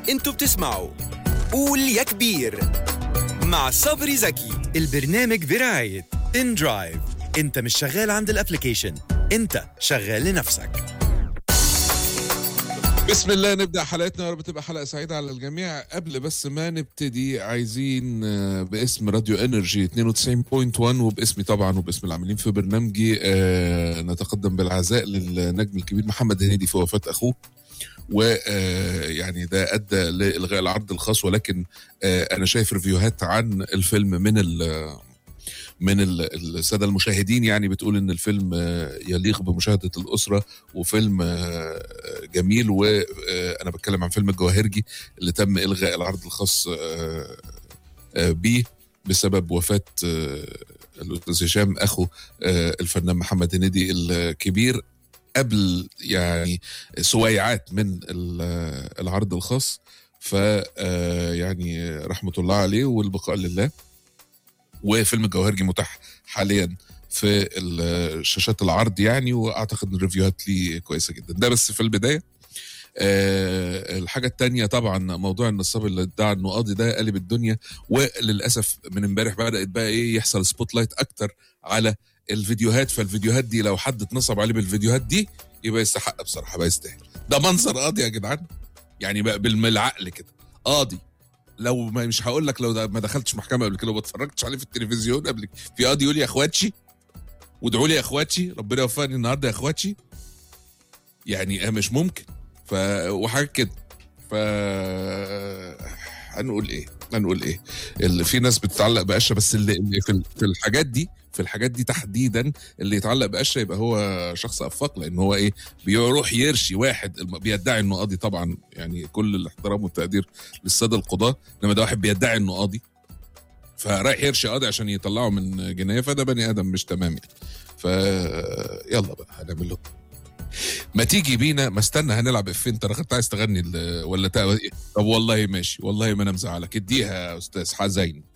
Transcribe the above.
انتوا بتسمعوا قول يا كبير مع صبري زكي البرنامج برعاية ان درايف انت مش شغال عند الابليكيشن انت شغال لنفسك بسم الله نبدا حلقتنا يا رب تبقى حلقه سعيده على الجميع قبل بس ما نبتدي عايزين آه، باسم راديو انرجي 92.1 وباسمي طبعا وباسم العاملين في برنامجي آه، نتقدم بالعزاء للنجم الكبير محمد هنيدي في وفاه اخوه ويعني ده ادى لالغاء العرض الخاص ولكن آه، انا شايف ريفيوهات عن الفيلم من ال من ال- الساده المشاهدين يعني بتقول ان الفيلم آه، يليق بمشاهده الاسره وفيلم آه، جميل وانا بتكلم عن فيلم الجواهرجي اللي تم الغاء العرض الخاص آه، آه، بيه بسبب وفاه آه، الاستاذ هشام اخو آه، الفنان محمد هنيدي الكبير قبل يعني سويعات من ال- العرض الخاص ف آه، يعني رحمه الله عليه والبقاء لله وفيلم الجواهرجي متاح حاليا في ال- شاشات العرض يعني واعتقد ان الريفيوهات ليه كويسه جدا ده بس في البدايه آه الحاجه التانية طبعا موضوع النصاب اللي ادعى انه قاضي ده قلب الدنيا وللاسف من امبارح بدات بقى ايه يحصل سبوت لايت اكتر على الفيديوهات فالفيديوهات دي لو حد اتنصب عليه بالفيديوهات دي يبقى يستحق بصراحه بقى يستاهل ده منظر قاضي يا جدعان يعني بقى بالعقل كده قاضي لو ما مش هقول لك لو ده ما دخلتش محكمه قبل كده وما اتفرجتش عليه في التلفزيون قبل كده في قاضي يقول يا اخواتشي وادعوا لي يا اخواتشي ربنا يوفقني النهارده يا اخواتشي يعني مش ممكن ف وحاجات كده ف هنقول ايه هنقول ايه اللي في ناس بتتعلق بقشه بس اللي, اللي في, ال- في الحاجات دي في الحاجات دي تحديدا اللي يتعلق بقشه يبقى هو شخص افاق لان هو ايه بيروح يرشي واحد الم- بيدعي انه قاضي طبعا يعني كل الاحترام والتقدير للساده القضاه انما ده واحد بيدعي انه قاضي فرايح يرشي قاضي عشان يطلعه من جنايه فده بني ادم مش تمام يعني ف يلا بقى هنعمل له ما تيجي بينا ما استنى هنلعب اف انت انا كنت عايز تغني ال- ولا تا... طب والله ماشي والله ما انا مزعلك اديها يا استاذ حزين